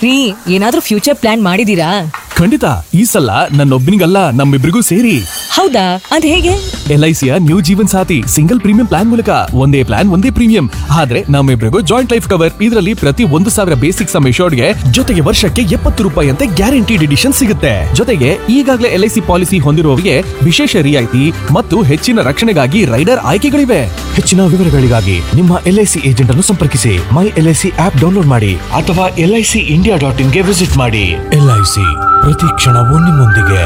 ರೀ ಏನಾದ್ರೂ future plan ಮಾಡಿದೀರಾ ಖಂಡಿತ ಈ ಸಲ ನನ್ನೊಬ್ಬನಿಗಲ್ಲ ನಮ್ಮಿಬ್ರಿಗೂ ಸೇರಿ ಹೌದಾ ಅದ್ ಹೇಗೆ ಎಲ್ ಐ ಸಿಯ new Jeevan Saathi single premium plan ಮೂಲಕ ಒಂದೇ ಪ್ಲಾನ್ ಒಂದೇ ಪ್ರೀಮಿಯಂ ಆದ್ರೆ ನಮ್ಮಿಬ್ರಿಗೂ ಜಾಯಿಂಟ್ ಲೈಫ್ ಕವರ್ ಇದರಲ್ಲಿ ಪ್ರತಿ ಒಂದು ಸಾವಿರ ಬೇಸಿಕ್ ಸಮ್ ಗೆ ಜೊತೆಗೆ ವರ್ಷಕ್ಕೆ ಎಪ್ಪತ್ತು ರೂಪಾಯಿ ಅಂತೆ ಗ್ಯಾರಂಟಿಡ್ ಎಡಿಷನ್ ಸಿಗುತ್ತೆ ಜೊತೆಗೆ ಈಗಾಗಲೇ ಎಲ್ ಐ ಸಿ ಪಾಲಿಸಿ ಹೊಂದಿರುವವರಿಗೆ ವಿಶೇಷ ರಿಯಾಯಿತಿ ಮತ್ತು ಹೆಚ್ಚಿನ ರಕ್ಷಣೆಗಾಗಿ ರೈಡರ್ ಆಯ್ಕೆಗಳಿವೆ ಹೆಚ್ಚಿನ ವಿವರಗಳಿಗಾಗಿ ನಿಮ್ಮ ಎಲ್ ಐ ಸಿ ಏಜೆಂಟ್ ಅನ್ನು ಸಂಪರ್ಕಿಸಿ my L I C app download ಮಾಡಿ ಅಥವಾ L I C India dot ಇನ್ಗೆ ವಿಸಿಟ್ ಮಾಡಿ ಎಲ್ ಐ ಸಿ ಪ್ರತಿ ಕ್ಷಣವೂ ನಿಮ್ಮೊಂದಿಗೆ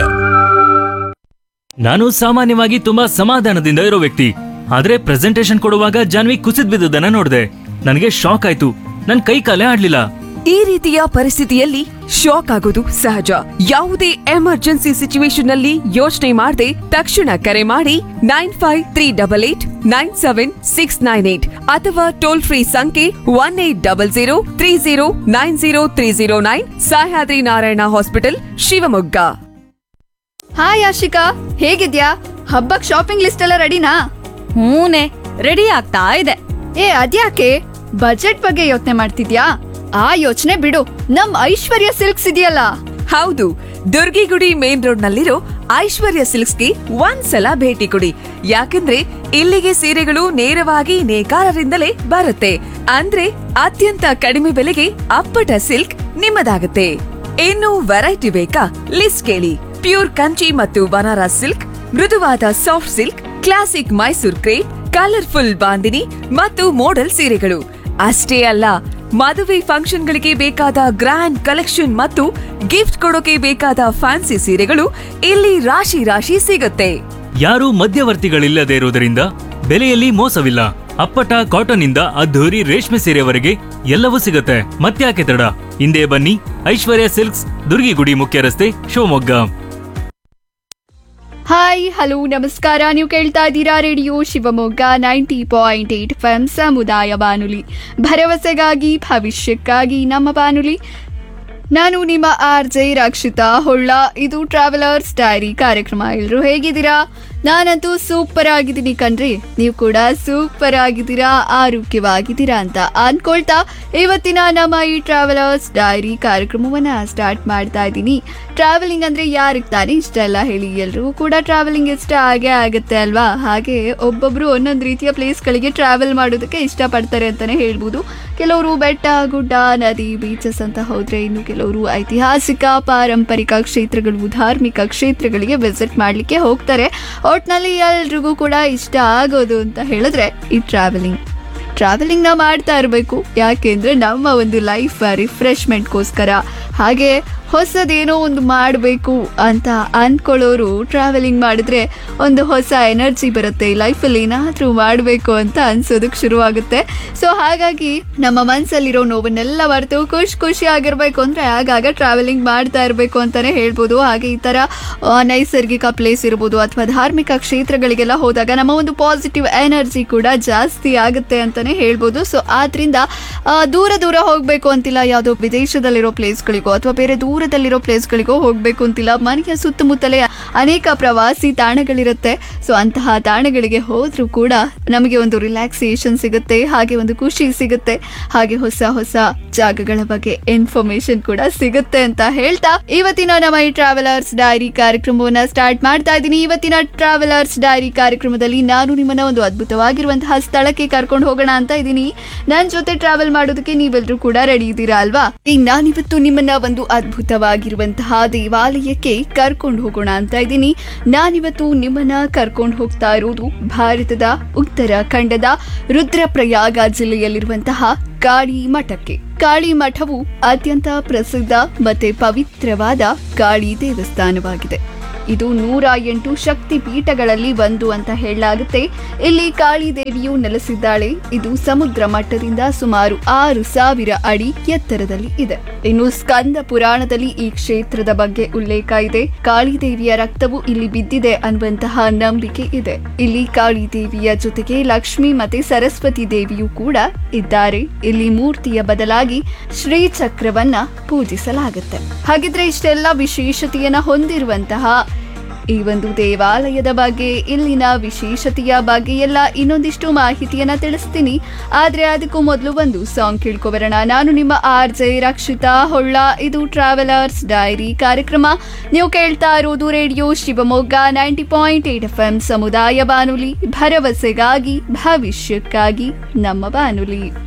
ನಾನು ಸಾಮಾನ್ಯವಾಗಿ ತುಂಬಾ ಸಮಾಧಾನದಿಂದ ಇರೋ ವ್ಯಕ್ತಿ ಆದ್ರೆ ಪ್ರೆಸೆಂಟೇಶನ್ ಕೊಡುವಾಗ ಜಾನ್ವಿ ಕುಸಿದ್ ಬಿದ್ದುದನ್ನ ನೋಡಿದೆ ನನಗೆ ಶಾಕ್ ಆಯ್ತು ನನ್ ಕೈ ಕಾಲೇ ಆಡ್ಲಿಲ್ಲ ಈ ರೀತಿಯ ಪರಿಸ್ಥಿತಿಯಲ್ಲಿ ಶಾಕ್ ಆಗೋದು ಸಹಜ ಯಾವುದೇ ಎಮರ್ಜೆನ್ಸಿ ಸಿಚುವೇಶನ್ ನಲ್ಲಿ ಯೋಚನೆ ಮಾಡದೆ ತಕ್ಷಣ ಕರೆ ಮಾಡಿ nine five three double eight nine seven six nine eight ಅಥವಾ ಟೋಲ್ ಫ್ರೀ ಸಂಖ್ಯೆ one eight double zero three zero nine zero three zero nine Sahyadri Narayana hospital Shivamogga hi Ashika ಹೇಗಿದ್ಯಾ ಹಬ್ಬಕ್ ಶಾಪಿಂಗ್ ಲಿಸ್ಟ್ ಎಲ್ಲ ರೆಡಿನಾ ಹೂನೆ ರೆಡಿ ಆಗ್ತಾ ಇದೆ ಏ ಅದ್ಯಾಕೆ ಬಜೆಟ್ ಬಗ್ಗೆ ಯೋಚನೆ ಮಾಡ್ತಿದ್ಯಾ ಆ ಯೋಚನೆ ಬಿಡು ನಮ್ ಐಶ್ವರ್ಯ ಸಿಲ್ಕ್ಸ್ ಇದೆಯಲ್ಲ ಹೌದು ದುರ್ಗಿಗುಡಿ ಮೇನ್ ರೋಡ್ ನಲ್ಲಿರೋ ಐಶ್ವರ್ಯ ಸಿಲ್ಕ್ಸ್ಗೆ ಒಂದ್ಸಲ ಭೇಟಿ ಕೊಡಿ ಯಾಕಂದ್ರೆ ಇಲ್ಲಿಗೆ ಸೀರೆಗಳು ನೇರವಾಗಿ ನೇಕಾರರಿಂದಲೇ ಬರುತ್ತೆ ಅಂದ್ರೆ ಅತ್ಯಂತ ಕಡಿಮೆ ಬೆಲೆಗೆ ಅಪ್ಪಟ ಸಿಲ್ಕ್ ನಿಮ್ಮದಾಗುತ್ತೆ ಇನ್ನು ವೆರೈಟಿ ಬೇಕಾ ಲಿಸ್ಟ್ ಕೇಳಿ ಪ್ಯೂರ್ ಕಂಚಿ ಮತ್ತು ಬನಾರಸ್ ಸಿಲ್ಕ್ ಮೃದುವಾದ soft silk classic Mysore crepe colourful bandhani ಮತ್ತು ಮೋಡಲ್ ಸೀರೆಗಳು ಅಷ್ಟೇ ಅಲ್ಲ ಮದುವೆ ಫಂಕ್ಷನ್ಗಳಿಗೆ ಬೇಕಾದ ಗ್ರ್ಯಾಂಡ್ ಕಲೆಕ್ಷನ್ ಮತ್ತು ಗಿಫ್ಟ್ ಕೊಡೋಕೆ ಬೇಕಾದ ಫ್ಯಾನ್ಸಿ ಸೀರೆಗಳು ಇಲ್ಲಿ ರಾಶಿ ರಾಶಿ ಸಿಗುತ್ತೆ ಯಾರೂ ಮಧ್ಯವರ್ತಿಗಳಿಲ್ಲದೆ ಇರುವುದರಿಂದ ಬೆಲೆಯಲ್ಲಿ ಮೋಸವಿಲ್ಲ ಅಪ್ಪಟ ಕಾಟನ್ ಇಂದ ಅದ್ಧೂರಿ ರೇಷ್ಮೆ ಸೀರೆವರೆಗೆ ಎಲ್ಲವೂ ಸಿಗುತ್ತೆ ಮತ್ತ್ಯಾಕೆ ತಡ ಹಿಂದೆ ಬನ್ನಿ ಐಶ್ವರ್ಯ ಸಿಲ್ಕ್ಸ್ ದುರ್ಗಿಗುಡಿ ಮುಖ್ಯ ರಸ್ತೆ ಶಿವಮೊಗ್ಗ ಹಾಯ್ ಹಲೋ ನಮಸ್ಕಾರ ನೀವು ಕೇಳ್ತಾ ಇದ್ದೀರಾ radio Shivamogga ninety point eight M ಸಮುದಾಯ ಬಾನುಲಿ ಭರವಸೆಗಾಗಿ ಭವಿಷ್ಯಕ್ಕಾಗಿ ನಮ್ಮ ಬಾನುಲಿ ನಾನು ನಿಮ್ಮ ಆರ್ ಜೆ ರಕ್ಷಿತಾ ಹೊಳ್ಳ ಇದು ಟ್ರಾವೆಲರ್ಸ್ ಡೈರಿ ಕಾರ್ಯಕ್ರಮ ಎಲ್ಲರೂ ಹೇಗಿದ್ದೀರಾ ನಾನಂತೂ ಸೂಪರ್ ಆಗಿದ್ದೀನಿ ಕಣ್ರಿ ನೀವು ಕೂಡ ಸೂಪರ್ ಆಗಿದ್ದೀರಾ ಆರೋಗ್ಯವಾಗಿದ್ದೀರಾ ಅಂತ ಅನ್ಕೊಳ್ತಾ ಇವತ್ತಿನ ನಮ್ಮ ಈ ಟ್ರಾವೆಲರ್ಸ್ ಡೈರಿ ಕಾರ್ಯಕ್ರಮವನ್ನ ಸ್ಟಾರ್ಟ್ ಮಾಡ್ತಾ ಇದ್ದೀನಿ ಟ್ರಾವೆಲಿಂಗ್ ಅಂದ್ರೆ ಯಾರಿಗೆ ತಾನೇ ಇಷ್ಟ ಇಲ್ಲ ಹೇಳಿ ಎಲ್ರಿಗೂ ಕೂಡ ಟ್ರಾವೆಲಿಂಗ್ ಇಷ್ಟ ಆಗೇ ಆಗುತ್ತೆ ಅಲ್ವಾ ಹಾಗೆ ಒಬ್ಬೊಬ್ರು ಒಂದೊಂದು ರೀತಿಯ ಪ್ಲೇಸ್ಗಳಿಗೆ ಟ್ರಾವೆಲ್ ಮಾಡೋದಕ್ಕೆ ಇಷ್ಟಪಡ್ತಾರೆ ಅಂತಾನೆ ಹೇಳ್ಬೋದು ಕೆಲವರು ಬೆಟ್ಟ ಗುಡ್ಡ ನದಿ ಬೀಚಸ್ ಅಂತ ಹೋದ್ರೆ ಇನ್ನು ಕೆಲವರು ಐತಿಹಾಸಿಕ ಪಾರಂಪರಿಕ ಕ್ಷೇತ್ರಗಳು ಧಾರ್ಮಿಕ ಕ್ಷೇತ್ರಗಳಿಗೆ ವಿಸಿಟ್ ಮಾಡ್ಲಿಕ್ಕೆ ಹೋಗ್ತಾರೆ ಒಟ್ನಲ್ಲಿ ಎಲ್ರಿಗೂ ಕೂಡ ಇಷ್ಟ ಆಗೋದು ಅಂತ ಹೇಳಿದ್ರೆ ಈ ಟ್ರಾವೆಲಿಂಗ್ ಟ್ರಾವೆಲಿಂಗ್ನ ಮಾಡ್ತಾ ಇರಬೇಕು ಯಾಕೆಂದ್ರೆ ನಮ್ಮ ಒಂದು ಲೈಫ್ ರಿಫ್ರೆಶ್ಮೆಂಟ್ಗೋಸ್ಕರ ಹಾಗೆ ಹೊಸದೇನೋ ಒಂದು ಮಾಡಬೇಕು ಅಂತ ಅಂದ್ಕೊಳ್ಳೋರು ಟ್ರಾವೆಲಿಂಗ್ ಮಾಡಿದ್ರೆ ಒಂದು ಹೊಸ ಎನರ್ಜಿ ಬರುತ್ತೆ ಲೈಫಲ್ಲಿ ಏನಾದರೂ ಮಾಡಬೇಕು ಅಂತ ಅನ್ಸೋದಕ್ಕೆ ಶುರುವಾಗುತ್ತೆ ಸೊ ಹಾಗಾಗಿ ನಮ್ಮ ಮನಸ್ಸಲ್ಲಿರೋ ನೋವನ್ನೆಲ್ಲ ಮರೆತು ಖುಷಿ ಖುಷಿಯಾಗಿರ್ಬೇಕು ಅಂದರೆ ಆಗಾಗ ಟ್ರಾವೆಲಿಂಗ್ ಮಾಡ್ತಾ ಇರಬೇಕು ಅಂತಲೇ ಹೇಳ್ಬೋದು ಹಾಗೆ ಈ ಥರ ಆ, ನೈಸರ್ಗಿಕ ಪ್ಲೇಸ್ ಇರ್ಬೋದು ಅಥವಾ ಧಾರ್ಮಿಕ ಕ್ಷೇತ್ರಗಳಿಗೆಲ್ಲ ಹೋದಾಗ ನಮ್ಮ ಒಂದು ಪಾಸಿಟಿವ್ ಎನರ್ಜಿ ಕೂಡ ಜಾಸ್ತಿ ಆಗುತ್ತೆ ಅಂತಲೇ ಹೇಳ್ಬೋದು ಸೊ ಆದ್ರಿಂದ ಆ, ದೂರ ದೂರ ಹೋಗಬೇಕು ಅಂತಿಲ್ಲ ಯಾವುದೋ ವಿದೇಶದಲ್ಲಿರೋ ಪ್ಲೇಸ್ಗಳಿಗೋ ಅಥವಾ ಬೇರೆ ದೂರದಲ್ಲಿರೋ ಪ್ಲೇಸ್ಗಳಿಗೋ ಹೋಗಬೇಕು ಅಂತಿಲ್ಲ ಮನೆಯ ಸುತ್ತಮುತ್ತಲೇ ಅನೇಕ ಪ್ರವಾಸಿ ತಾಣಗಳಿರುತ್ತೆ ಸೊ ಅಂತಹ ತಾಣಗಳಿಗೆ ಹೋದ್ರೂ ಕೂಡ ನಮಗೆ ಒಂದು ರಿಲ್ಯಾಕ್ಸೇಷನ್ ಸಿಗುತ್ತೆ ಹಾಗೆ ಒಂದು ಖುಷಿ ಸಿಗುತ್ತೆ ಹಾಗೆ ಹೊಸ ಹೊಸ ಜಾಗಗಳ ಬಗ್ಗೆ ಇನ್ಫಾರ್ಮೇಶನ್ ಕೂಡ ಸಿಗುತ್ತೆ ಅಂತ ಹೇಳ್ತಾ ಇವತ್ತಿನ ನಮ್ಮ ಈ ಟ್ರಾವೆಲರ್ಸ್ ಡೈರಿ ಕಾರ್ಯಕ್ರಮವನ್ನ ಸ್ಟಾರ್ಟ್ ಮಾಡ್ತಾ ಇದ್ದೀನಿ ಇವತ್ತಿನ ಟ್ರಾವೆಲರ್ಸ್ ಡೈರಿ ಕಾರ್ಯಕ್ರಮದಲ್ಲಿ ನಾನು ನಿಮ್ಮನ್ನ ಒಂದು ಅದ್ಭುತವಾಗಿರುವಂತಹ ಸ್ಥಳಕ್ಕೆ ಕರ್ಕೊಂಡು ಹೋಗೋಣ ಅಂತ ಇದ್ದೀನಿ ನನ್ನ ಜೊತೆ ಟ್ರಾವೆಲ್ ಮಾಡೋದಕ್ಕೆ ನೀವೆಲ್ಲರೂ ಕೂಡ ರೆಡಿ ಇದ್ದೀರಾ ಅಲ್ವಾ ಈಗ ನಾನಿವತ್ತು ನಿಮ್ಮನ್ನ ಒಂದು ಅದ್ಭುತವಾಗಿರುವಂತಹ ದೇವಾಲಯಕ್ಕೆ ಕರ್ಕೊಂಡು ಹೋಗೋಣ ಅಂತ ಇದ್ದೀನಿ ನಾನಿವತ್ತು ನಿಮ್ಮನ್ನ ಕರ್ಕೊಂಡು ಹೋಗ್ತಾ ಇರೋದು ಭಾರತದ ಉತ್ತರಾಖಂಡದ ರುದ್ರಪ್ರಯಾಗ ಜಿಲ್ಲೆಯಲ್ಲಿರುವಂತಹ ಕಾಳಿ ಮಠಕ್ಕೆ ಕಾಳಿ ಮಠವು ಅತ್ಯಂತ ಪ್ರಸಿದ್ಧ ಮತ್ತೆ ಪವಿತ್ರವಾದ ಕಾಳಿ ದೇವಸ್ಥಾನವಾಗಿದೆ ಇದು ನೂರ ಎಂಟು ಶಕ್ತಿ ಪೀಠಗಳಲ್ಲಿ ಒಂದು ಅಂತ ಹೇಳಲಾಗುತ್ತೆ ಇಲ್ಲಿ ಕಾಳಿ ದೇವಿಯು ನೆಲೆಸಿದ್ದಾಳೆ ಇದು ಸಮುದ್ರ ಮಟ್ಟದಿಂದ ಸುಮಾರು ಆರು ಸಾವಿರ ಅಡಿ ಎತ್ತರದಲ್ಲಿ ಇದೆ ಇನ್ನು ಸ್ಕಂದ ಪುರಾಣದಲ್ಲಿ ಈ ಕ್ಷೇತ್ರದ ಬಗ್ಗೆ ಉಲ್ಲೇಖ ಇದೆ ಕಾಳಿ ದೇವಿಯ ರಕ್ತವು ಇಲ್ಲಿ ಬಿದ್ದಿದೆ ಅನ್ನುವಂತಹ ನಂಬಿಕೆ ಇದೆ ಇಲ್ಲಿ ಕಾಳಿ ದೇವಿಯ ಜೊತೆಗೆ ಲಕ್ಷ್ಮಿ ಮತ್ತೆ ಸರಸ್ವತಿ ದೇವಿಯು ಕೂಡ ಇದ್ದಾರೆ ಇಲ್ಲಿ ಮೂರ್ತಿಯ ಬದಲಾಗಿ ಶ್ರೀ ಚಕ್ರವನ್ನ ಪೂಜಿಸಲಾಗುತ್ತೆ ಹಾಗಿದ್ರೆ ಇಷ್ಟೆಲ್ಲ ವಿಶೇಷತೆಯನ್ನ ಹೊಂದಿರುವಂತಹ ಈ ಒಂದು ದೇವಾಲಯದ ಬಗ್ಗೆ ಇಲ್ಲಿನ ವಿಶೇಷತೆಯ ಬಗ್ಗೆ ಎಲ್ಲ ಇನ್ನೊಂದಿಷ್ಟು ಮಾಹಿತಿಯನ್ನ ತಿಳಿಸ್ತೀನಿ ಆದ್ರೆ ಅದಕ್ಕೂ ಮೊದಲು ಒಂದು ಸಾಂಗ್ ಕೇಳ್ಕೊಬರೋಣ ನಾನು ನಿಮ್ಮ ಆರ್ ಜೆ ರಕ್ಷಿತಾ ಹೊಳ್ಳ ಇದು ಟ್ರಾವೆಲರ್ಸ್ ಡೈರಿ ಕಾರ್ಯಕ್ರಮ ನೀವು ಕೇಳ್ತಾ ಇರೋದು radio Shivamogga ninety point eight F M ಸಮುದಾಯ ಬಾನುಲಿ ಭರವಸೆಗಾಗಿ ಭವಿಷ್ಯಕ್ಕಾಗಿ ನಮ್ಮ ಬಾನುಲಿ